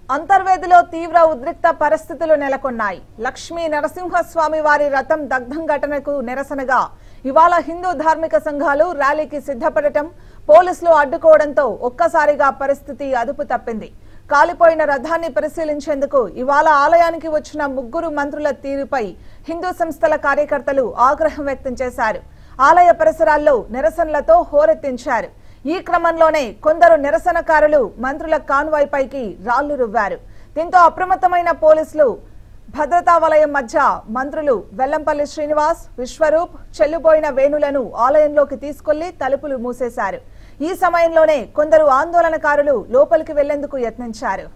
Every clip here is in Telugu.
అంతర్వేదిలో తీవ్ర ఉద్రిక్త పరిస్థితులు నెలకొన్నాయి లక్ష్మీ నరసింహస్వామి వారి రథం దగ్ధం ఘటనకు నిరసనగా ఇవాళ హిందూ ధార్మిక సంఘాలు ర్యాలీకి సిద్ధపడటం పోలీసులు అడ్డుకోవడంతో ఒక్కసారిగా పరిస్థితి అదుపు తప్పింది కాలిపోయిన రథాన్ని పరిశీలించేందుకు ఇవాళ ఆలయానికి వచ్చిన ముగ్గురు మంత్రుల తీరుపై హిందూ సంస్థల కార్యకర్తలు ఆగ్రహం వ్యక్తం చేశారు ఆలయ పరిసరాల్లో నిరసనలతో హోరెత్తించారు ఈ క్రమంలోనే కొందరు నిరసనకారులు మంత్రుల కాన్వాయ్ పైకి రాళ్లు రువ్వారు దీంతో అప్రమత్తమైన పోలీసులు భద్రతా వలయం మధ్య మంత్రులు వెల్లంపల్లి శ్రీనివాస్ విశ్వరూప్ చెల్లుబోయిన వేణులను ఆలయంలోకి తీసుకెళ్లి తలుపులు మూసేశారు ఈ సమయంలోనే కొందరు ఆందోళనకారులు లోపలికి వెళ్లేందుకు యత్నించారు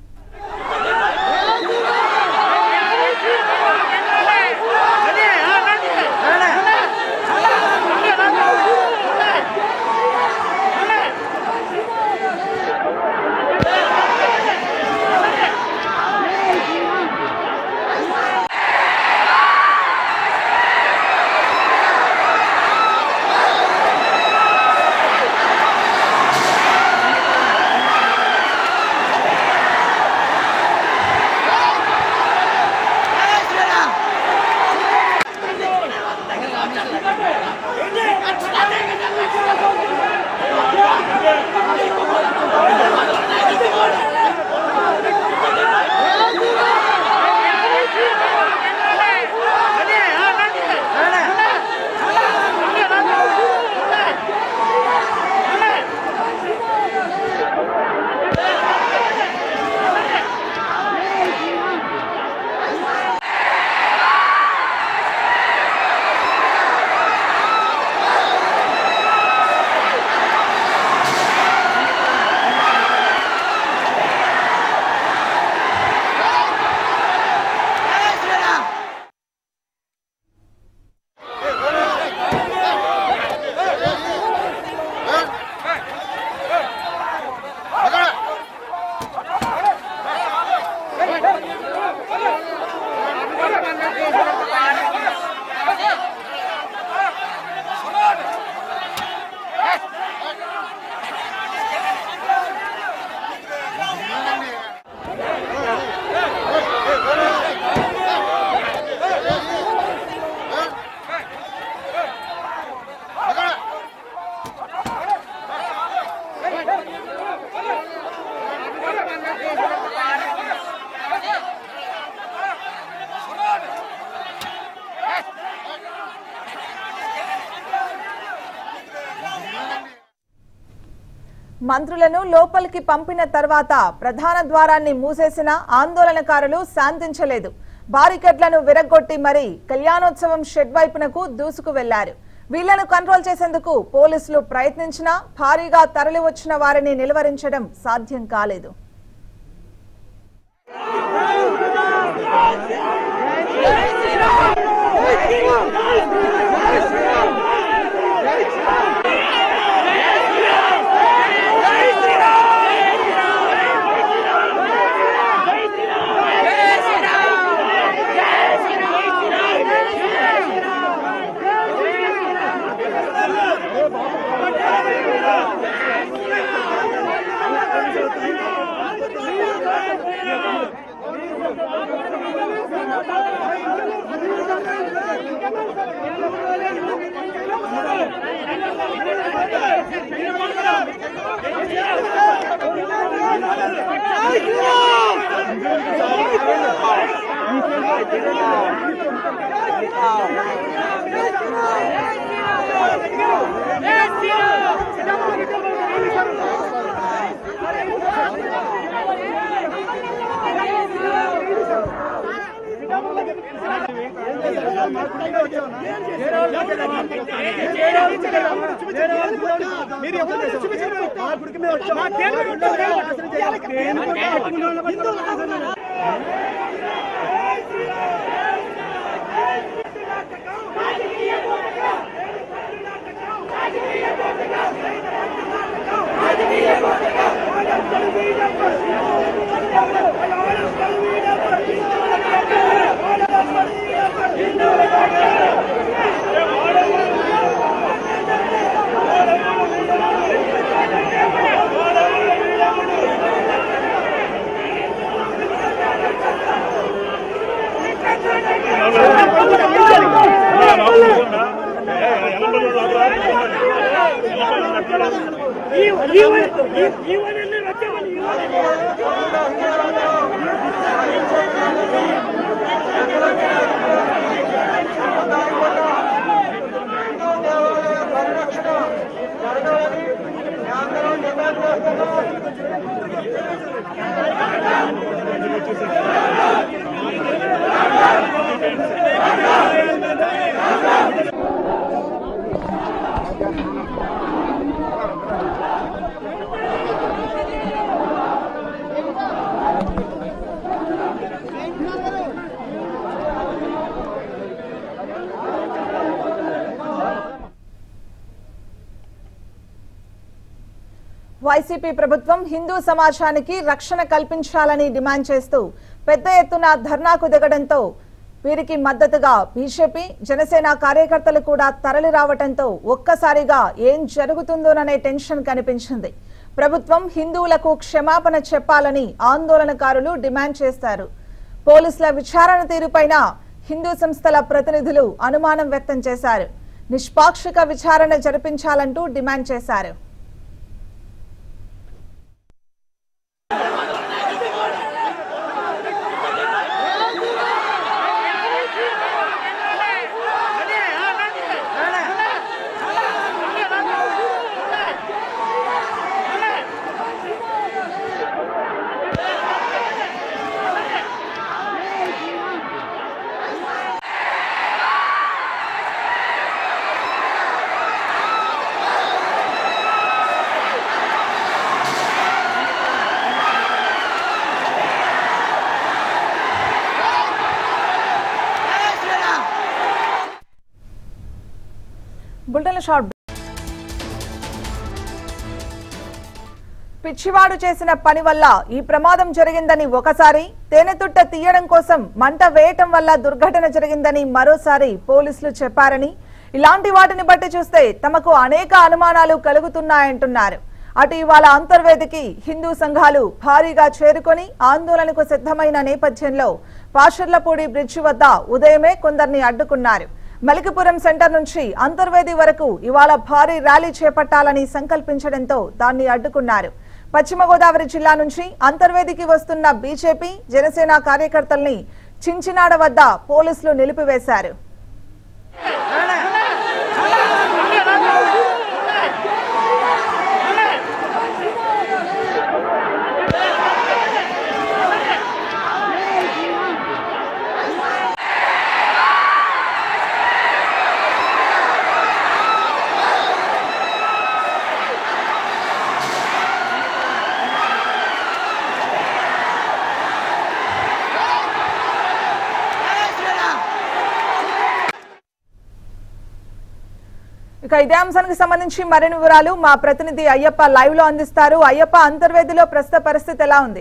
మంత్రులను లోపలికి పంపిన తర్వాత ప్రధాన ద్వారాన్ని మూసేసిన ఆందోళనకారులు శాంతించలేదు బారికెట్లను విరగ్గొట్టి మరీ కళ్యాణోత్సవం షెడ్ వైపునకు దూసుకు వెళ్లారు వీళ్లను కంట్రోల్ చేసేందుకు పోలీసులు ప్రయత్నించినా భారీగా తరలివచ్చిన వారిని నిలువరించడం సాధ్యం కాలేదు మీరు ఎవరు చూపించారు మా గుడికి మేము వచ్చాము ¡Vamos! వైసీపీ ప్రభుత్వం హిందూ సమాజానికి రక్షణ కల్పించాలని డిమాండ్ చేస్తూ పెద్ద ఎత్తున ధర్నాకు దిగడంతో వీరికి మద్దతుగా బీజేపీ జనసేన కార్యకర్తలు కూడా తరలి రావడంతో ఒక్కసారిగా ఏం జరుగుతుందోననే టెన్షన్ కనిపించింది ప్రభుత్వం హిందువులకు క్షమాపణ చెప్పాలని ఆందోళనకారులు డిమాండ్ చేశారు పోలీసుల విచారణ తీరుపైన హిందూ సంస్థల ప్రతినిధులు అనుమానం వ్యక్తం చేశారు నిష్పాక్షిక విచారణ జరిపించాలంటూ డిమాండ్ చేశారు బుల్టన్ షార్ట్ పిచ్చివాడు చేసిన పని వల్ల ఈ ప్రమాదం జరిగిందని ఒకసారి తేనెతుట్ట తీయడం కోసం మంట వేయటం వల్ల దుర్ఘటన జరిగిందని మరోసారి పోలీసులు చెప్పారని ఇలాంటి వాటిని బట్టి చూస్తే తమకు అనేక అనుమానాలు కలుగుతున్నాయంటున్నారు అటు ఇవాళ అంతర్వేదికి హిందూ సంఘాలు భారీగా చేరుకొని ఆందోళనకు సిద్ధమైన నేపథ్యంలో పాషర్లపూడి బ్రిడ్జి వద్ద ఉదయమే కొందరిని అడ్డుకున్నారు మలికిపురం సెంటర్ నుంచి అంతర్వేది వరకు ఇవాళ భారీ ర్యాలీ చేపట్టాలని సంకల్పించడంతో దాన్ని అడ్డుకున్నారు పశ్చిమ గోదావరి జిల్లా నుంచి అంతర్వేదికి వస్తున్న బీజేపీ జనసేన కార్యకర్తల్ని చించినాడ వద్ద పోలీసులు నిలిపివేశారు ఇక ఇదే అంశానికి సంబంధించి మరిన్ని వివరాలు మా ప్రతినిధి అయ్యప్ప లైవ్ లో అందిస్తారు అయ్యప్ప అంతర్వేదిలో ప్రస్తుత పరిస్థితి ఎలా ఉంది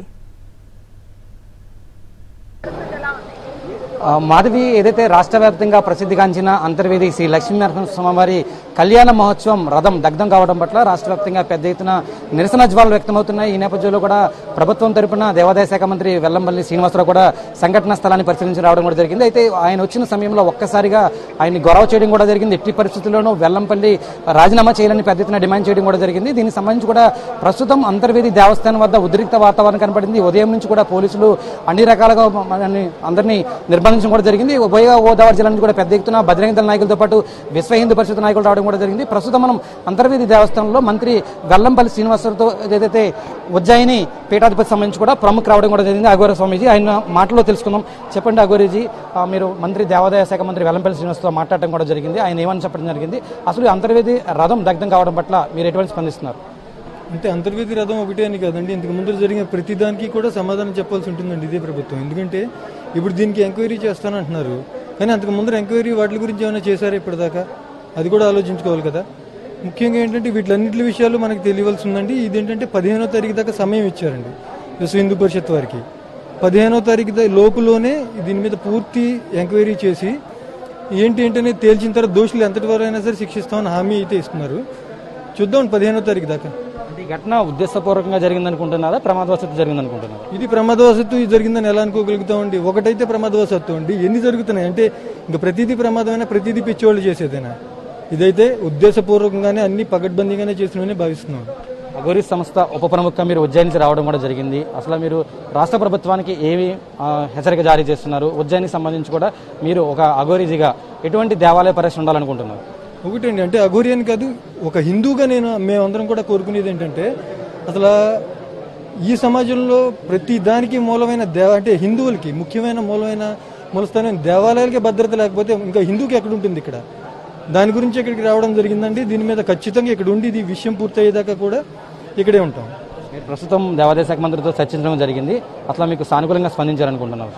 ఆ, మాధవి ఏదైతే రాష్ట్ర వ్యాప్తంగా ప్రసిద్ధిగాంచిన అంతర్వేది శ్రీ లక్ష్మీనరసింహ స్వామివారి కళ్యాణ మహోత్సవం రథం దగ్ధం కావడం పట్ల రాష్ట్ర వ్యాప్తంగా పెద్ద ఎత్తున నిరసన జ్వాలు వ్యక్తమవుతున్నాయి ఈ నేపథ్యంలో కూడా ప్రభుత్వం తరపున దేవాదాయ శాఖ మంత్రి వెల్లంపల్లి శ్రీనివాసరావు కూడా సంఘటన స్థలాన్ని పరిశీలించి రావడం కూడా జరిగింది అయితే ఆయన వచ్చిన సమయంలో ఒక్కసారిగా ఆయన్ని గొడవ చేయడం కూడా జరిగింది ఎట్టి పరిస్థితుల్లోనూ వెల్లంపల్లి రాజీనామా చేయాలని పెద్ద ఎత్తున డిమాండ్ చేయడం కూడా జరిగింది దీనికి సంబంధించి కూడా ప్రస్తుతం అంతర్వేది దేవస్థానం వద్ద ఉద్రిక్త వాతావరణం కనపడింది ఉదయం నుంచి కూడా పోలీసులు అన్ని రకాలుగా మనల్ని అందరినీ నిర్బంధించడం కూడా జరిగింది ఉభయ గోదావరి జిల్లా నుంచి కూడా పెద్ద ఎత్తున బజరంగ దళ నాయకులతో పాటు విశ్వ హిందూ పరిషత్ నాయకులు రావడం కూడా జరిగింది ప్రస్తుతం మనం అంతర్వేది దేవస్థానంలో మంత్రి వెల్లంపల్లి శ్రీనివాసరావుతో ఏదైతే ఉజ్జయిని పీఠాధిపతి సంబంధించి కూడా ప్రముఖ రావడం కూడా జరిగింది అఘోర స్వామీజీ ఆయన మాటలో తెలుసుకుందాం చెప్పండి అఘోరీజీ ఆ, మీరు మంత్రి దేవాదాయ శాఖ మంత్రి వెల్లంపల్లి శ్రీనివాసతో మాట్లాడటం కూడా జరిగింది ఆయన ఏమని చెప్పడం జరిగింది అసలు ఈ అంతర్వేది రథం దగ్ధం కావడం పట్ల మీరు ఎటువంటి స్పందిస్తున్నారు అంటే అంతర్వేది రథం ఒకటే అని కాదండి ఇంతకు ముందు జరిగిన ప్రతి దానికి కూడా సమాధానం చెప్పాల్సి ఉంటుందండి ఇదే ప్రభుత్వం ఎందుకంటే ఇప్పుడు దీనికి ఎంక్వైరీ చేస్తానంటున్నారు కానీ అంతకు ముందర ఎంక్వైరీ వాటి గురించి ఏమైనా చేశారా ఇప్పటిదాకా అది కూడా ఆలోచించుకోవాలి కదా ముఖ్యంగా ఏంటంటే వీటిలన్నింటి విషయాలు మనకు తెలియవలసి ఉందండి ఇదేంటంటే పదిహేనో తారీఖు దాకా సమయం ఇచ్చారండి విశ్వ హిందూ పరిషత్ వారికి పదిహేనో తారీఖు దా- లోపులోనే దీని మీద పూర్తి ఎంక్వైరీ చేసి ఏంటి ఏంటనే తేల్చిన తర్వాత దోషులు ఎంతటి వారైనా సరే శిక్షిస్తామని హామీ అయితే ఇస్తున్నారు చూద్దాం పదిహేనో తారీఖు దాకా అంటే ఈ ఘటన ఉద్దేశపూర్వకంగా జరిగిందనుకుంటున్నారా ప్రమాదవశాత్తు జరిగిందనుకుంటున్నారా ఇది ప్రమాదవశత్తు ఇది జరిగిందని ఎలా అనుకోగలుగుతామండి ఒకటైతే ప్రమాదవశత్తు అండి ఎన్ని జరుగుతున్నాయి అంటే ఇంకా ప్రతిదీ ప్రమాదమైనా ప్రతిదీ పిచ్చివాళ్ళు చేసేదేనా ఇదైతే ఉద్దేశపూర్వకంగానే అన్ని పగడ్బందీగానే చేసినవని భావిస్తున్నాం అగోరి సంస్థ ఉప ప్రముఖ మీరు ఉజ్జయిన్ నుంచి రావడం కూడా జరిగింది అసలు మీరు రాష్ట్ర ప్రభుత్వానికి ఏమి ఆ, హెచ్చరిక జారీ చేస్తున్నారు ఉజ్జయినికి సంబంధించి కూడా మీరు ఒక అఘోరీజిగా ఎటువంటి దేవాలయ పరిరక్షణ ఉండాలనుకుంటున్నారు ఒకటండి అంటే అఘోరి అని కాదు ఒక హిందూగా నేను మేమందరం కూడా కోరుకునేది ఏంటంటే అసలు ఈ సమాజంలో ప్రతి దానికి మూలమైన దేవ అంటే హిందువులకి ముఖ్యమైన మూలమైన మూలస్థానం దేవాలయాలకి భద్రత లేకపోతే ఇంకా హిందూకి ఎక్కడ ఉంటుంది ఇక్కడ దాని గురించి ఇక్కడికి రావడం జరిగిందండి దీని మీద ఖచ్చితంగా ఇక్కడ ఉండి ఇది విషయం పూర్తయ్యేదాకా కూడా ఇక్కడే ఉంటాం మీరు ప్రస్తుతం దేవాదాయ శాఖ మంత్రితో చర్చించడం జరిగింది అట్లా మీకు సానుకూలంగా స్పందించారనుకుంటున్నారు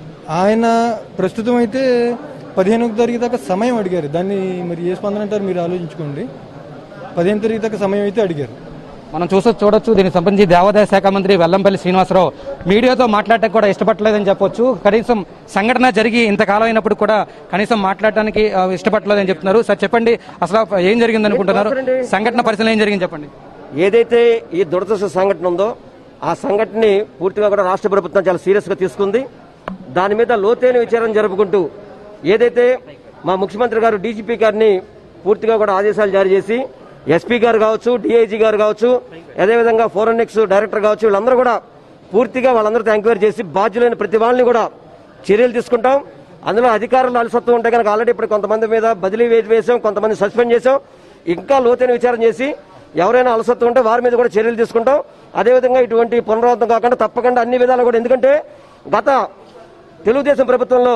ఆయన ప్రస్తుతం అయితే పదిహేనవ తారీఖు దాకా సమయం అడిగారు దాన్ని మరి ఏ స్పందన అంటారు మీరు ఆలోచించుకోండి పదిహేను తారీఖు దాకా సమయం అయితే అడిగారు మనం చూసొ చూడొచ్చు దీనికి సంబంధించి దేవాదాయ శాఖ మంత్రి వెల్లంపల్లి శ్రీనివాసరావు మీడియాతో మాట్లాడటం కూడా ఇష్టపడలేదని చెప్పొచ్చు కనీసం సంఘటన జరిగి ఇంతకాలం అయినప్పుడు కూడా కనీసం మాట్లాడటానికి ఆ, ఇష్టపడలేదని చెప్తున్నారు సార్ చెప్పండి అసలు ఏం జరిగింది అనుకుంటున్నారు సంఘటన పరిశీలన ఏం జరిగింది చెప్పండి ఏదైతే ఈ దురదృష్ట సంఘటన ఉందో ఆ సంఘటనని పూర్తిగా కూడా రాష్ట్ర ప్రభుత్వం చాలా సీరియస్ గా తీసుకుంది దాని మీద లోతైన విచారణ జరుపుకుంటూ ఏదైతే మా ముఖ్యమంత్రి గారు డీజీపీ గారిని పూర్తిగా కూడా ఆదేశాలు జారీ చేసి ఎస్పీ గారు కావచ్చు డిఐజీ గారు కావచ్చు అదేవిధంగా ఫోరెన్సిక్స్ డైరెక్టర్ కావచ్చు వీళ్ళందరూ కూడా పూర్తిగా వాళ్ళందరితో ఎంక్వైరీ చేసి బాధ్యులైన ప్రతి వాళ్ళని కూడా చర్యలు తీసుకుంటాం అందులో అధికారులు అలసత్వం ఉంటే కనుక ఆల్రెడీ ఇప్పుడు కొంతమంది మీద బదిలీ వేసి వేసాం కొంతమంది సస్పెండ్ చేసాం ఇంకా లోతైన విచారణ చేసి ఎవరైనా అలసత్వం ఉంటే వారి మీద కూడా చర్యలు తీసుకుంటాం అదేవిధంగా ఇటువంటి పునరావృతం కాకుండా తప్పకుండా అన్ని విధాలు కూడా ఎందుకంటే గత తెలుగుదేశం ప్రభుత్వంలో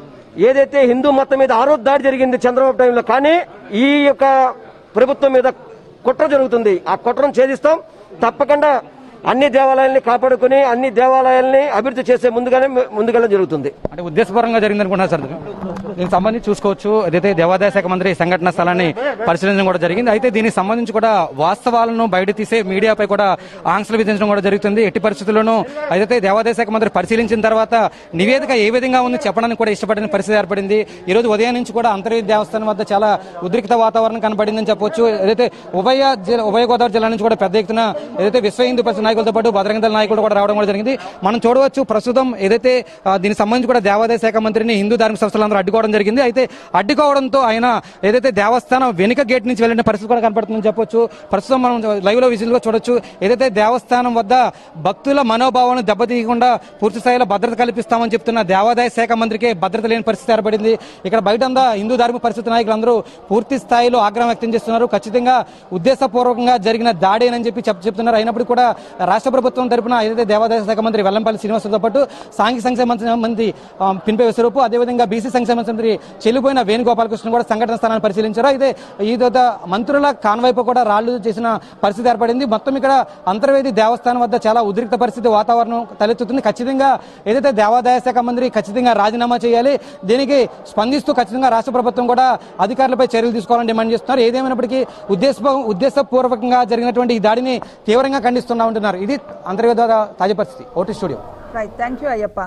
ఏదైతే హిందూ మతం మీద ఆరోగ్య దాడి జరిగింది చంద్రబాబు టైంలో కానీ ఈ యొక్క ప్రభుత్వం మీద కుట్ర జరుగుతుంది ఆ కుట్రను ఛేదిస్తాం తప్పకుండా అన్ని దేవాలయాల్ని కాపాడుకుని అన్ని దేవాలయాల్ని అభివృద్ధి చేసే ముందుగానే ముందుకెళ్ళడం జరుగుతుంది అంటే ఉద్దేశపూర్వకంగా జరిగింది అనుకుంటున్నారు సార్ దీనికి సంబంధించి చూసుకోవచ్చు ఏదైతే దేవాదాయ శాఖ మంత్రి సంఘటన స్థలాన్ని పరిశీలించడం కూడా జరిగింది అయితే దీనికి సంబంధించి కూడా వాస్తవాలను బయట తీసే మీడియాపై కూడా ఆంక్షలు విధించడం కూడా జరుగుతుంది ఎట్టి పరిస్థితుల్లోనూ అయితే దేవాదాయ శాఖ మంత్రి పరిశీలించిన తర్వాత నివేదిక ఏ విధంగా ఉంది చెప్పడానికి కూడా ఇష్టపడిన పరిస్థితి ఏర్పడింది ఈ రోజు ఉదయం నుంచి కూడా అంతర్వేది దేవస్థానం వద్ద చాలా ఉద్రిక్త వాతావరణం కనబడిందని చెప్పొచ్చు ఏదైతే ఉభయ జిల్లా ఉభయ గోదావరి జిల్లా నుంచి కూడా పెద్ద ఎత్తున ఏదైతే విశ్వ హిందూ పరిషత్ నాయకులతో పాటు బజరంగ దళ నాయకులు కూడా రావడం కూడా జరిగింది మనం చూడవచ్చు ప్రస్తుతం ఏదైతే ఆ, దీనికి సంబంధించి కూడా దేవాదాయ శాఖ మంత్రిని హిందూ ధార్మిక సంస్థలందరూ అడ్డుకోవడం జరిగింది అయితే అడ్డుకోవడంతో ఆయన ఏదైతే దేవస్థానం వెనుక గేట్ నుంచి వెళ్ళిన పరిస్థితి కూడా కనపడుతుందని చెప్పొచ్చు ప్రస్తుతం మనం లైవ్ లో విజిల్ లో చూడొచ్చు ఏదైతే దేవస్థానం వద్ద భక్తుల మనోభావాలను దెబ్బతీయకుండా పూర్తి స్థాయిలో భద్రత కల్పిస్తామని చెప్తున్న దేవాదాయ శాఖ మంత్రికే భద్రత లేని పరిస్థితి ఏర్పడింది ఇక్కడ బయట అంతా హిందూ ధార్మిక పరిస్థితి నాయకులందరూ పూర్తి స్థాయిలో ఆగ్రహం వ్యక్తం చేస్తున్నారు ఖచ్చితంగా ఉద్దేశపూర్వకంగా జరిగిన దాడేనని చెప్పి చెప్ చెప్తున్నారు అయినప్పటికీ కూడా రాష్ట్ర ప్రభుత్వం తరపున ఏదైతే దేవాదాయ శాఖ మంత్రి వెల్లంపల్లి శ్రీనివాసరావుతో పాటు సాంఘిక సంక్షేమ మంత్రి- మంత్రి ఆ, పిన్పే విశ్వరూపు అదేవిధంగా బీసీ సంక్షేమ మంత్రి చెల్లిపోయిన వేణుగోపాలకృష్ణ కూడా సంఘటన స్థానాన్ని పరిశీలించారు అయితే ఈ తర్వాత మంత్రుల కాన్వైపు కూడా రాళ్లు చేసిన పరిస్థితి ఏర్పడింది మొత్తం ఇక్కడ అంతర్వేది దేవస్థానం వద్ద చాలా ఉద్రిక్త పరిస్థితి వాతావరణం తలెత్తుతుంది ఖచ్చితంగా ఏదైతే దేవాదాయ శాఖ మంత్రి ఖచ్చితంగా రాజీనామా చేయాలి దీనికి స్పందిస్తూ ఖచ్చితంగా రాష్ట్ర ప్రభుత్వం కూడా అధికారులపై చర్యలు తీసుకోవాలని డిమాండ్ చేస్తున్నారు ఏదేమైనప్పటికీ ఉద్దేశ ఉద్దేశపూర్వకంగా జరిగినటువంటి ఈ దాడిని తీవ్రంగా ఖండిస్తున్నా ఉంటున్నారు ఇది అంతర్వేద తాజా పరిస్థితి ఓటీ studio right thank you Ayyappa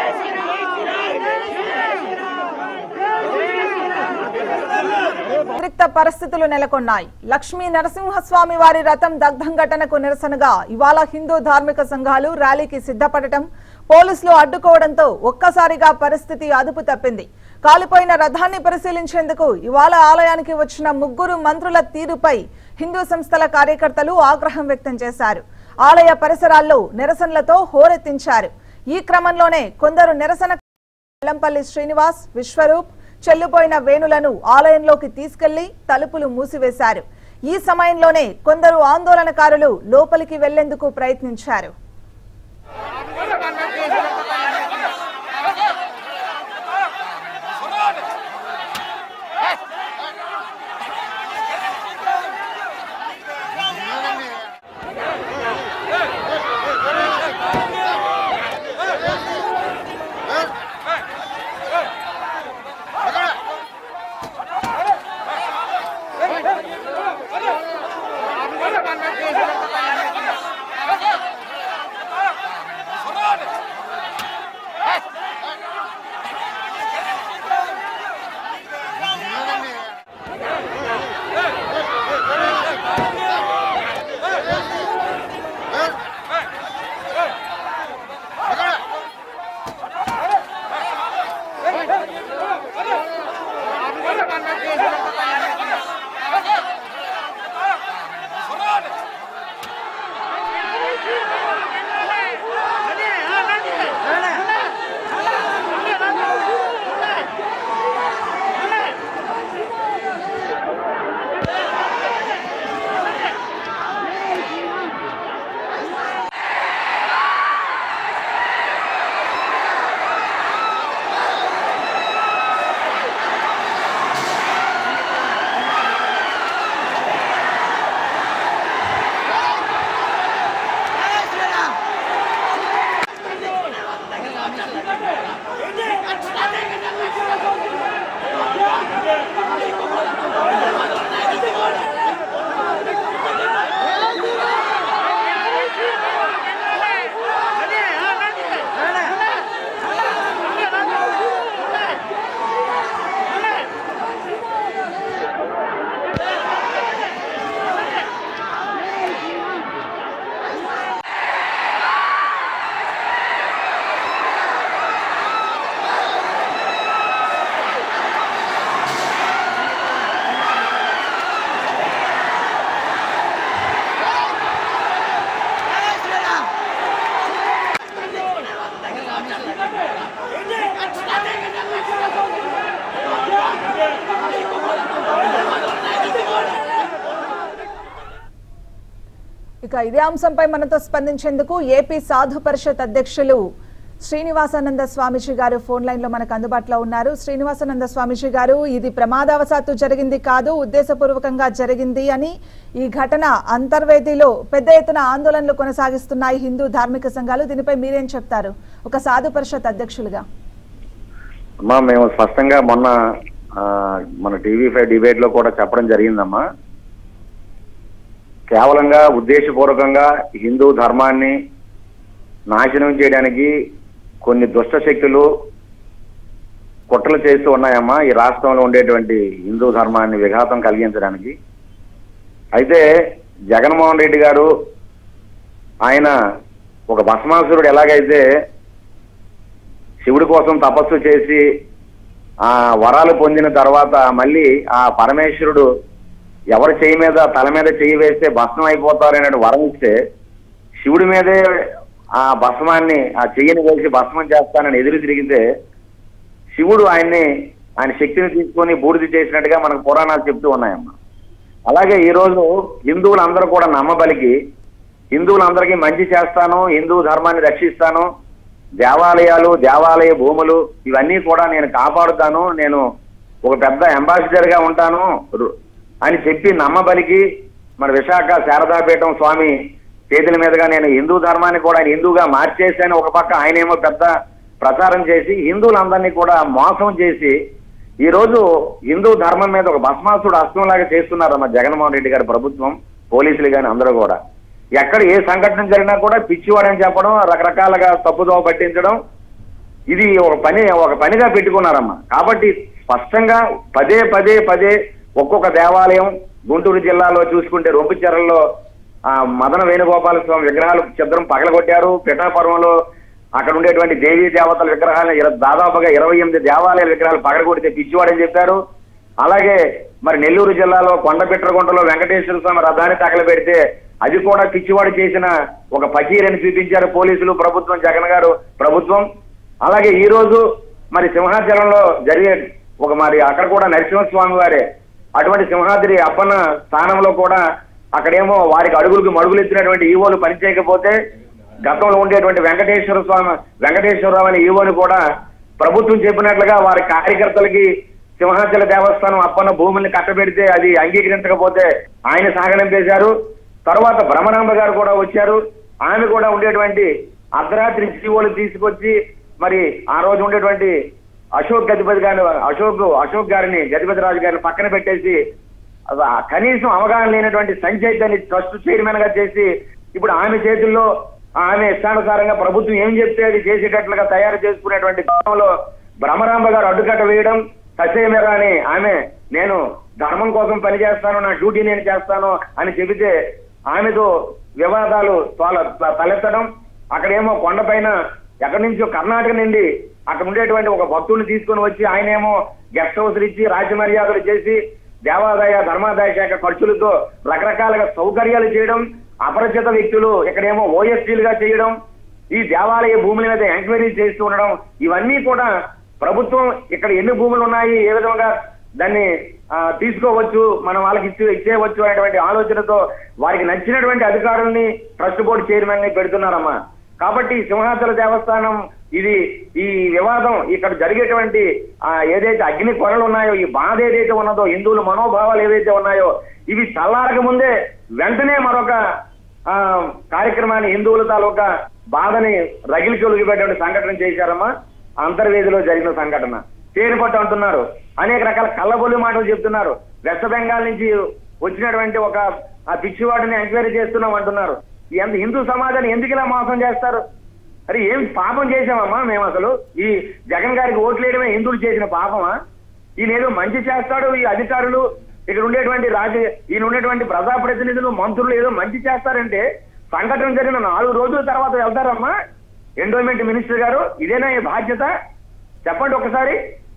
ఉద్రిక్త ఉద్రిక్త పరిస్థితులు నెలకొన్నాయి లక్ష్మీ నరసింహస్వామి వారి రథం దగ్ధం ఘటనకు నిరసనగా ఇవాళ హిందూ ధార్మిక సంఘాలు ర్యాలీకి సిద్ధపడటం పోలీసులు అడ్డుకోవడంతో ఒక్కసారిగా పరిస్థితి అదుపు తప్పింది కాలిపోయిన రథాన్ని పరిశీలించేందుకు ఇవాళ ఆలయానికి వచ్చిన ముగ్గురు మంత్రుల తీరుపై హిందూ సంస్థల కార్యకర్తలు ఆగ్రహం వ్యక్తం చేశారు ఆలయ పరిసరాల్లో నిరసనలతో హోరెత్తించారు ఈ క్రమంలోనే కొందరు నిరసన వెల్లంపల్లి శ్రీనివాస్ విశ్వరూప్ చెల్లిపోయిన వేణులను ఆలయంలోకి తీసుకెళ్లి తలుపులు మూసివేశారు ఈ సమయంలోనే కొందరు ఆందోళనకారులు లోపలికి వెళ్లేందుకు ప్రయత్నించారు ఇక ఇదే అంశంపై మనతో స్పందించేందుకు ఏపీ సాధు పరిషత్ అధ్యక్షులు శ్రీనివాసానంద స్వామీజీ గారు ఫోన్ లైన్ లో మనకు అందుబాటులో ఉన్నారు శ్రీనివాసానంద స్వామీజీ గారు ఇది ప్రమాదవశాత్తు జరిగింది కాదు ఉద్దేశపూర్వకంగా జరిగింది అని ఈ ఘటన అంతర్వేదిలో పెద్ద ఎత్తున ఆందోళనలు కొనసాగిస్తున్నాయి హిందూ ధార్మిక సంఘాలు దీనిపై మీరేం చెప్తారు ఒక సాధు పరిషత్ అధ్యక్షులుగా అమ్మా మేము స్పష్టంగా మొన్న ఆ, మన టీవీ ఫైవ్ డిబేట్ లో కూడా చెప్పడం జరిగిందమ్మా కేవలంగా ఉద్దేశపూర్వకంగా హిందూ ధర్మాన్ని నాశనం చేయడానికి కొన్ని దుష్ట శక్తులు కుట్రలు చేస్తూ ఉన్నాయమ్మా ఈ రాష్ట్రంలో ఉండేటువంటి హిందూ ధర్మాన్ని విఘాతం కలిగించడానికి అయితే జగన్మోహన్ రెడ్డి గారు ఆయన ఒక భస్మాసురుడు ఎలాగైతే శివుడి కోసం తపస్సు చేసి ఆ వరాలు పొందిన తర్వాత మళ్ళీ ఆ పరమేశ్వరుడు ఎవరి చేయి మీద తల మీద చేయి వేస్తే భస్మం అయిపోతారనే వరం ఇస్తే శివుడి మీదే ఆ భస్మాన్ని ఆ చెయ్యిని వేసి భస్మం చేస్తానని ఎదురు తిరిగితే శివుడు ఆయన్ని ఆయన శక్తిని తీసుకొని బూడిద చేసినట్టుగా మనకు పురాణాలు చెప్తూ ఉన్నాయమ్మా అలాగే ఈ రోజు హిందువులందరూ కూడా నమ్మబలికి హిందువులందరికీ మంచి చేస్తాను హిందూ ధర్మాన్ని రక్షిస్తాను దేవాలయాలు దేవాలయ భూములు ఇవన్నీ కూడా నేను కాపాడుతాను నేను ఒక పెద్ద అంబాసిడర్ గా ఉంటాను రు- అని చెప్పి నమ్మబలికి మన విశాఖ శారదాపీఠం స్వామి చేతుల మీదుగా నేను హిందూ ధర్మాన్ని కూడా ఆయన హిందూగా మార్చేసాను ఒక పక్క ఆయనేమో పెద్ద ప్రచారం చేసి హిందువులందరినీ కూడా మోసం చేసి ఈ రోజు హిందూ ధర్మం మీద ఒక భస్మాసుడు అస్త్రంలాగా చేస్తున్నారమ్మ జగన్మోహన్ రెడ్డి గారి ప్రభుత్వం పోలీసులు కానీ అందరూ కూడా ఎక్కడ ఏ సంఘటన జరిగినా కూడా పిచ్చివాడని చెప్పడం రకరకాలుగా తప్పుదోవ పట్టించడం ఇది ఒక పని ఒక పనిగా పెట్టుకున్నారమ్మా కాబట్టి స్పష్టంగా పదే పదే పదే ఒక్కొక్క దేవాలయం గుంటూరు జిల్లాలో చూసుకుంటే రొంపిచెరల్లో ఆ మదన వేణుగోపాల స్వామి విగ్రహాలు చిత్రం పగలగొట్టారు పిఠాపురంలో అక్కడ ఉండేటువంటి దేవీ దేవతల విగ్రహాలు ఇర- దాదాపుగా ఇరవై ఎనిమిది దేవాలయాల విగ్రహాలు పగలగొడితే పిచ్చివాడని చెప్పారు అలాగే మరి నెల్లూరు జిల్లాలో కొండపిట్రగుంటలో వెంకటేశ్వర స్వామి రథాన్ని తగలబెడితే అది కూడా పిచ్చివాడు చేసిన ఒక పకీరని చూపించారు పోలీసులు ప్రభుత్వం జగన్ గారు ప్రభుత్వం అలాగే ఈ రోజు మరి సింహాచలంలో జరిగే ఒక మరి అక్కడ కూడా నరసింహస్వామి వారే అటువంటి సింహాద్రి అప్పన్న స్థానంలో కూడా అక్కడేమో వారికి అడుగులకు మడుగులు ఎత్తినటువంటి ఈవోలు పనిచేయకపోతే గతంలో ఉండేటువంటి వెంకటేశ్వర స్వామి వెంకటేశ్వరరావు అనే ఈవోని కూడా ప్రభుత్వం చెప్పినట్లుగా వారి కార్యకర్తలకి సింహాచల దేవస్థానం అప్పన్న భూముల్ని కట్టబెడితే అది అంగీకరించకపోతే ఆయన సాగనంపేశారు తర్వాత భ్రమరాంబ గారు కూడా వచ్చారు ఆమె కూడా ఉండేటువంటి అర్ధరాత్రి జీవోలు తీసుకొచ్చి మరి ఆ రోజు ఉండేటువంటి అశోక్ గజపతి గారిని అశోక్ అశోక్ గారిని గజపతి రాజు గారిని పక్కన పెట్టేసి అవ- కనీసం అవగాహన లేనటువంటి సంచయితని ట్రస్ట్ చైర్మన్ గా చేసి ఇప్పుడు ఆమె చేతుల్లో ఆమె ఇష్టానుసారంగా ప్రభుత్వం ఏం చెప్తే అది చేసేటట్లుగా తయారు చేసుకునేటువంటి క్రమంలో భ్రమరాంబ గారు అడ్డుకట్ట వేయడం ససేమిరా అని ఆమె నేను ధర్మం కోసం పనిచేస్తాను నా డ్యూటీ నేను చేస్తాను అని చెబితే ఆమెతో వివాదాలు తోల- తలెత్తడం అక్కడేమో కొండపైన ఎక్కడి నుంచో కర్ణాటక నుండి అక్కడ ఉండేటువంటి ఒక భక్తుడిని తీసుకొని వచ్చి ఆయనేమో గెస్ట్ హౌస్లు ఇచ్చి రాజమర్యాదలు చేసి దేవాదాయ ధర్మాదాయ శాఖ ఖర్చులతో రకరకాలుగా సౌకర్యాలు చేయడం అపరిచిత వ్యక్తులు ఇక్కడేమో ఓఎస్టీలుగా చేయడం ఈ దేవాలయ భూముల మీద ఎంక్వైరీ చేస్తూ ఉండడం ఇవన్నీ కూడా ప్రభుత్వం ఇక్కడ ఎన్ని భూములు ఉన్నాయి ఏ విధంగా దాన్ని ఆ, తీసుకోవచ్చు మనం వాళ్ళకి ఇచ్చి ఇచ్చేయవచ్చు అనేటువంటి ఆలోచనతో వారికి నచ్చినటువంటి అధికారుల్ని ట్రస్ట్ బోర్డు చైర్మన్ ని పెడుతున్నారమ్మా కాబట్టి సింహాచల దేవస్థానం ఇది ఈ వివాదం ఇక్కడ జరిగేటువంటి ఆ, ఏదైతే అగ్ని కొరలు ఉన్నాయో ఈ బాధ ఏదైతే ఉన్నదో హిందువుల మనోభావాలు ఏవైతే ఉన్నాయో ఇవి చల్లారక ముందే వెంటనే మరొక ఆ కార్యక్రమాన్ని హిందువుల తాలూకా బాధని రగిలి చొలిగిపెట్టే సంఘటన చేశారమ్మా అంతర్వేదిలో జరిగిన సంఘటన తేనిపట్టు అంటున్నారు అనేక రకాల కళ్ళబొల్లి మాటలు చెప్తున్నారు వెస్ట్ బెంగాల్ నుంచి వచ్చినటువంటి ఒక ఆ పిచ్చివాడిని ఎంక్వైరీ చేస్తున్నాం అంటున్నారు ఎంత హిందూ సమాజాన్ని ఎందుకు ఇలా మోసం చేస్తారు అరే ఏం పాపం చేశామమ్మా మేము అసలు ఈ జగన్ గారికి ఓట్లు వేయడమే హిందువులు చేసిన పాపమా ఈయన ఏదో మంచి చేస్తాడు ఈ అధికారులు ఇక్కడ ఉండేటువంటి రాజ ఈయన ఉండేటువంటి ప్రజాప్రతినిధులు మంత్రులు ఏదో మంచి చేస్తారంటే సంఘటన జరిగిన నాలుగు రోజుల తర్వాత వెళ్తారమ్మా ఎండోమెంట్ మినిస్టర్ గారు ఇదేనా ఈ బాధ్యత చెప్పండి ఒకసారి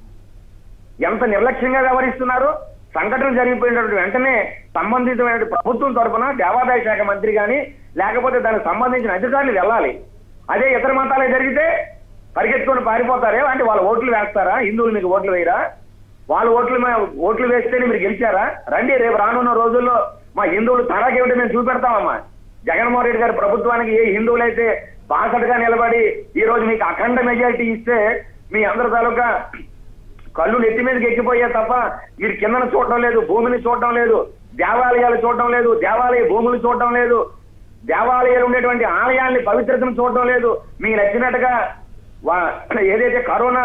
ఎంత నిర్లక్ష్యంగా వ్యవహరిస్తున్నారు సంఘటన జరిగిపోయినటువంటి వెంటనే సంబంధితమైన ప్రభుత్వం తరఫున దేవాదాయ శాఖ మంత్రి గాని లేకపోతే దానికి సంబంధించిన అధికారులు వెళ్ళాలి అదే ఇతర మతాలే జరిగితే పరిగెత్తుకొని పారిపోతారే అంటే వాళ్ళ ఓట్లు వేస్తారా హిందువులు మీకు ఓట్లు వేయరా వాళ్ళ ఓట్లు మే- ఓట్లు వేస్తేనే మీరు గెలిచారా రండి రేపు రానున్న రోజుల్లో మా హిందువులు తరాకేమిటో మేము చూపెడతామమ్మా జగన్మోహన్ రెడ్డి గారి ప్రభుత్వానికి ఏ హిందువులైతే బాసటగా నిలబడి ఈ రోజు మీకు అఖండ మెజారిటీ ఇస్తే మీ అందరి తాలూకా కళ్ళు నెత్తి మీదకి ఎక్కిపోయే తప్ప మీరు కిందన చూడటం లేదు భూమిని చూడటం లేదు దేవాలయాలు చూడటం లేదు దేవాలయ భూములు చూడటం లేదు దేవాలయాలు ఉండేటువంటి ఆలయాల్ని పవిత్రతను చూడటం లేదు మీకు నచ్చినట్టుగా వా- ఏదైతే కరోనా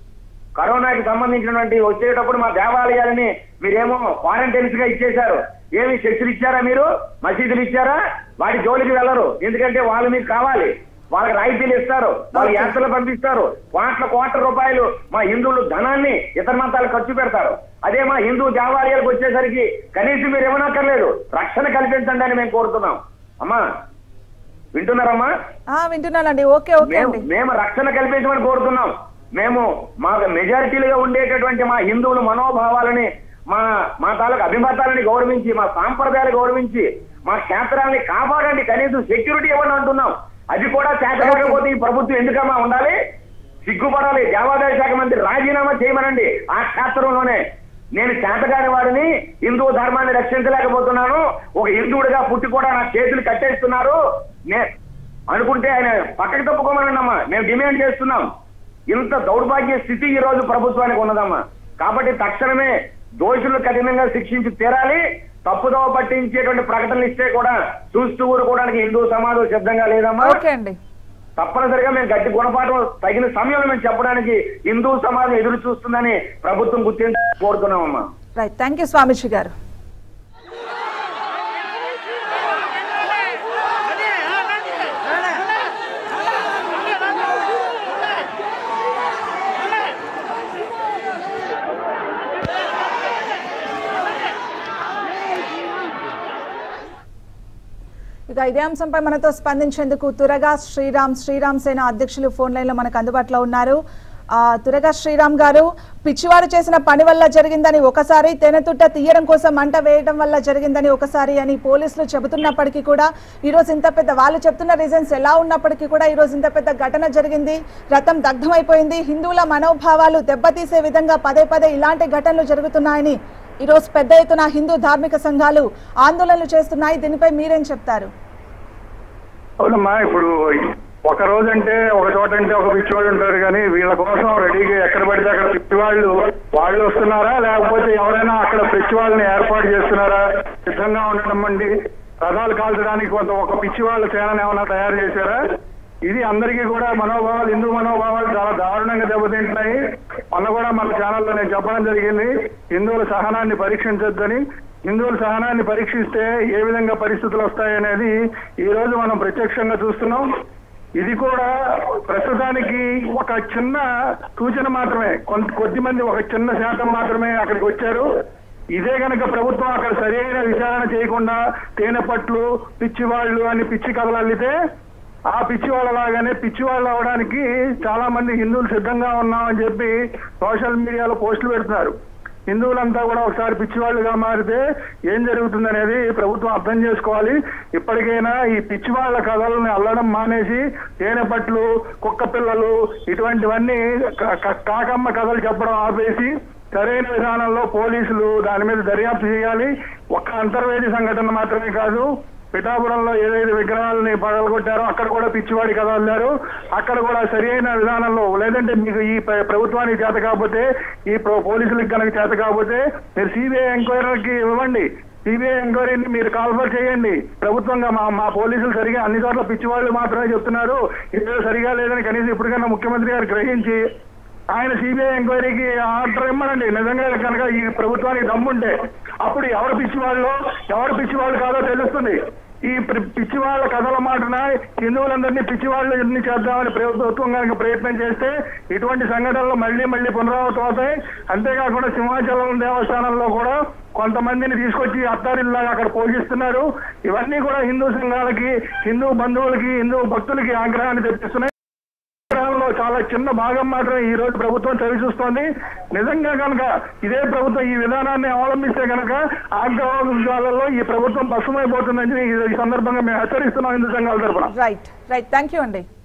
కరోనాకి సంబంధించినటువంటి వచ్చేటప్పుడు మా దేవాలయాలని మీరేమో క్వారంటైన్స్ గా ఇచ్చేశారు ఏమి చర్చలు ఇచ్చారా మీరు మసీదులు ఇచ్చారా వాటి జోలికి వెళ్ళరు ఎందుకంటే వాళ్ళు మీకు కావాలి వాళ్ళకి రాయితీలు ఇస్తారు వాళ్ళు యాత్రలు పంపిస్తారు కోట్ల కోట్ల రూపాయలు మా హిందువులు ధనాన్ని ఇతర మతాలు ఖర్చు పెడతారు అదే మా హిందూ దేవాలయాలకు వచ్చేసరికి కనీసం మీరు ఏమనక్కర్లేదు రక్షణ కల్పించండి అని మేము కోరుతున్నాం అమ్మా వింటున్నారమ్మా ఆ వింటున్నానండి ఓకే ఓకే మేము అండి మేము రక్షణ కల్పించమని కోరుతున్నాం మేము మా మెజారిటీలుగా ఉండేటటువంటి మా హిందువుల మనోభావాలని మా మా తాలూకు అభిమతాలని గౌరవించి మా సాంప్రదాయాలు గౌరవించి మా క్షేత్రాలని కాపాడండి కనీసం సెక్యూరిటీ ఇవ్వండి అంటున్నాం అది కూడా చేతకపోతే ఈ ప్రభుత్వం ఎందుకమ్మా ఉండాలి సిగ్గుపడాలి దేవాదాయ శాఖ మంత్రి రాజీనామా చేయమనండి ఆ క్షేత్రంలోనే నేను చేతగాని వాడిని హిందూ ధర్మాన్ని రక్షించలేకపోతున్నాను ఒక హిందువుడిగా పుట్టి కూడా నా చేతులు కట్టేస్తున్నారు నే అనుకుంటే ఆయన పక్కకి తప్పుకోమనండి అమ్మా మేము డిమాండ్ చేస్తున్నాం ఇంత దౌర్భాగ్య స్థితి ఈ రోజు ప్రభుత్వానికి ఉన్నదమ్మా కాబట్టి తక్షణమే దోషులు కఠినంగా శిక్షించి తీరాలి తప్పుదోవ పట్టించేటువంటి ప్రకటనలు ఇస్తే కూడా చూస్తూ ఊరుకోవడానికి హిందూ సమాజం సిద్ధంగా లేదమ్మా ఓకే అండి తప్పనిసరిగా మేము గట్టి గుణపాఠం తగిన సమయంలో మేము చెప్పడానికి హిందూ సమాజం ఎదురు చూస్తుందని ప్రభుత్వం గుర్తించి కోరుతున్నామమ్మా రైట్ థ్యాంక్ యూ స్వామిజీ గారు ఇక ఇదే అంశంపై మనతో స్పందించేందుకు తురగా శ్రీరామ్ శ్రీరామ్ సేన అధ్యక్షులు ఫోన్ లైన్ లో మనకు అందుబాటులో ఉన్నారు ఆ, తురగా శ్రీరామ్ గారు పిచ్చివాడు చేసిన పని వల్ల జరిగిందని ఒకసారి తేనెతుట్ట తీయడం కోసం మంట వేయడం వల్ల జరిగిందని ఒకసారి అని పోలీసులు చెబుతున్నప్పటికీ కూడా ఈ రోజు ఇంత పెద్ద వాళ్ళు చెప్తున్న రీజన్స్ ఎలా ఉన్నప్పటికీ కూడా ఈ రోజు ఇంత పెద్ద ఘటన జరిగింది రథం దగ్ధమైపోయింది హిందువుల మనోభావాలు దెబ్బతీసే విధంగా పదే పదే ఇలాంటి ఘటనలు జరుగుతున్నాయని ఈ రోజు పెద్ద ఎత్తున హిందూ ధార్మిక సంఘాలు ఆందోళనలు చేస్తున్నాయి దీనిపై మీరేం చెప్తారు అవునమ్మా ఇప్పుడు ఒక రోజు అంటే ఒక చోట అంటే ఒక పిచ్చివాళ్ళు ఉంటారు కానీ వీళ్ళ కోసం రెడీగా ఎక్కడ పడితే అక్కడ పిచ్చివాళ్ళు వాళ్ళు వస్తున్నారా లేకపోతే ఎవరైనా అక్కడ పిచ్చివాళ్ళని ఏర్పాటు చేస్తున్నారా సిద్ధంగా ఉండడం అండి రథాలు కాల్చడానికి కొంత ఒక పిచ్చివాళ్ళ సేనని ఏమైనా తయారు చేశారా ఇది అందరికీ కూడా మనోభావాలు హిందూ మనోభావాలు చాలా దారుణంగా దెబ్బతింటున్నాయి మొన్న కూడా మన ఛానల్లో నేను చెప్పడం జరిగింది హిందువుల సహనాన్ని పరీక్షించొద్దని హిందువుల సహనాన్ని పరీక్షిస్తే ఏ విధంగా పరిస్థితులు వస్తాయనేది ఈ రోజు మనం ప్రత్యక్షంగా చూస్తున్నాం ఇది కూడా ప్రస్తుతానికి ఒక చిన్న సూచన మాత్రమే కొంత కొద్ది మంది ఒక చిన్న శాతం మాత్రమే అక్కడికి వచ్చారు ఇదే గనక ప్రభుత్వం అక్కడ సరైన విచారణ చేయకుండా తేనె పట్లు పిచ్చివాళ్ళు అని పిచ్చి కథలు అల్లితే ఆ పిచ్చి వాళ్ళలాగానే పిచ్చి వాళ్ళు అవడానికి చాలా మంది హిందువులు సిద్ధంగా ఉన్నామని చెప్పి సోషల్ మీడియాలో పోస్టులు పెడుతున్నారు హిందువులంతా కూడా ఒకసారి పిచ్చివాళ్ళుగా మారితే ఏం జరుగుతుందనేది ప్రభుత్వం అర్థం చేసుకోవాలి ఇప్పటికైనా ఈ పిచ్చివాళ్ల కథలను అల్లడం మానేసి తేనె పట్లు కుక్క పిల్లలు ఇటువంటివన్నీ క- క- కాకమ్మ కథలు చెప్పడం ఆపేసి సరైన విధానంలో పోలీసులు దాని మీద దర్యాప్తు చేయాలి ఒక్క అంతర్వేది సంఘటన మాత్రమే కాదు పిఠాపురంలో ఏదైతే విగ్రహాలని పగలగొట్టారో అక్కడ కూడా పిచ్చివాడి కథ అల్లారు అక్కడ కూడా సరైన విధానంలో లేదంటే మీకు ఈ ప్ర- ప్రభుత్వానికి చేత కాకపోతే ఈ ప్ర- పోలీసులకు కనుక చేత కాకపోతే మీరు సిబిఐ ఎంక్వైరీకి ఇవ్వండి సిబిఐ ఎంక్వైరీని మీరు కాల్ఫర్ చేయండి ప్రభుత్వంగా మా మా పోలీసులు సరిగా అన్ని చోట్ల పిచ్చివాళ్ళు మాత్రమే చెప్తున్నారు ఇది సరిగా లేదని కనీసం ఇప్పటికన్నా ముఖ్యమంత్రి గారు గ్రహించి ఆయన సిబిఐ ఎంక్వైరీకి ఆర్డర్ ఇమ్మనండి నిజంగా కనుక ఈ ప్రభుత్వానికి దమ్ముంటే అప్పుడు ఎవరు పిచ్చివాళ్ళు ఎవరు పిచ్చివాళ్ళు కాదో తెలుస్తుంది ఈ ప్రి- పిచ్చివాళ్ళ కథల మాటన హిందువులందరినీ పిచ్చివాళ్ళు ఎన్ని చేద్దామని ప్రభుత్వం కనుక ప్రయత్నం చేస్తే ఇటువంటి సంఘటనలు మళ్ళీ మళ్ళీ పునరావృతం అవుతాయి అంతేకాకుండా సింహాచలం దేవస్థానంలో కూడా కొంతమందిని తీసుకొచ్చి అత్తారిల్లాగా అక్కడ పోషిస్తున్నారు ఇవన్నీ కూడా హిందూ సంఘాలకి హిందూ బంధువులకి హిందూ భక్తులకి ఆగ్రహాన్ని తెప్పిస్తున్నాయి విగ్రహంలో చాలా చిన్న భాగం మాత్రమే ఈ రోజు ప్రభుత్వం చవి చూస్తోంది నిజంగా కనుక ఇదే ప్రభుత్వం ఈ విధానాన్ని అవలంబిస్తే కనుక ఆగ్రహాలలో ఈ ప్రభుత్వం భస్మైపోతుందని ఈ సందర్భంగా మేము హెచ్చరిస్తున్నాం హిందూ సంఘాల తరఫున రైట్ రైట్ థ్యాంక్ యూ అండి